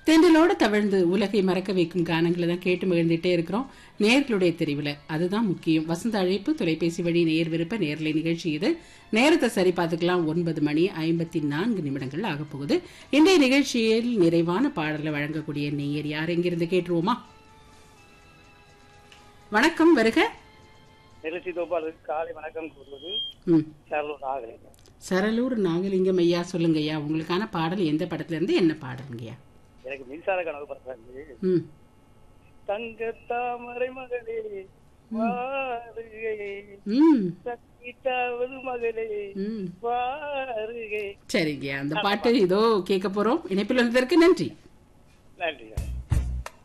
தென்றலோடு தவழ்ந்து உலகை மறக்க வைக்கும் கானங்களை தான் கேட்டு மகிழ்ந்துட்டே இருக்கிறோம் நேர்களுடைய தெரிவுல அதுதான் முக்கியம் வசந்த அழைப்பு தொலைபேசி வழி நேர் விருப்ப நேர்லை நிகழ்ச்சி இது நேரத்தை சரி பார்த்துக்கலாம் ஒன்பது மணி ஐம்பத்தி நான்கு நிமிடங்கள் ஆக போகுது இன்றைய நிகழ்ச்சியில் நிறைவான பாடலை வழங்கக்கூடிய நேயர் யார் எங்கிருந்து கேட்டுருவோமா வணக்கம் வருக நிகழ்ச்சி தொகுப்பாளருக்கு காலை வணக்கம் கூறுவது ம் சரலூர் நாகலிங்கம் சரலூர் நாகலிங்கம் ஐயா சொல்லுங்க ஐயா உங்களுக்கான பாடல் எந்த படத்துல இருந்து என்ன பாடலுங்கய்யா எனக்கு மின்சார கனவு பண்றாங்க ம் தங்க தாமரை மகளே வாருகே ம் சக்கிட்டாவது மகளே ம் வாருகே சரிங்க அந்த பாட்டு இதோ கேட்க போறோம் இணைப்பில் வந்ததற்கு நன்றி நன்றி